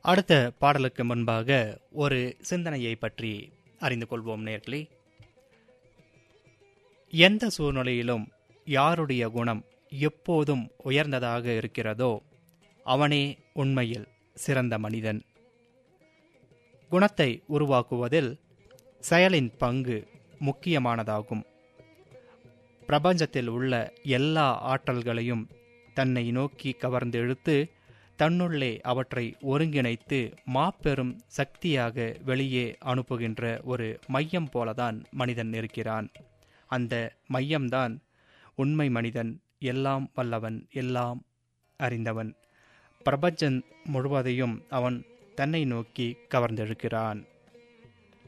அடுத்த பாடலுக்கு முன்பாக ஒரு சிந்தனையை பற்றி அறிந்து கொள்வோம் நேர்களே எந்த சூழ்நிலையிலும் யாருடைய குணம் எப்போதும் உயர்ந்ததாக இருக்கிறதோ அவனே உண்மையில் சிறந்த மனிதன் குணத்தை உருவாக்குவதில் செயலின் பங்கு முக்கியமானதாகும் பிரபஞ்சத்தில் உள்ள எல்லா ஆற்றல்களையும் தன்னை நோக்கி கவர்ந்து இழுத்து தன்னுள்ளே அவற்றை ஒருங்கிணைத்து மாபெரும் சக்தியாக வெளியே அனுப்புகின்ற ஒரு மையம் போலதான் மனிதன் இருக்கிறான் அந்த மையம்தான் உண்மை மனிதன் எல்லாம் வல்லவன் எல்லாம் அறிந்தவன் பிரபஞ்சன் முழுவதையும் அவன் தன்னை நோக்கி கவர்ந்தெழுக்கிறான்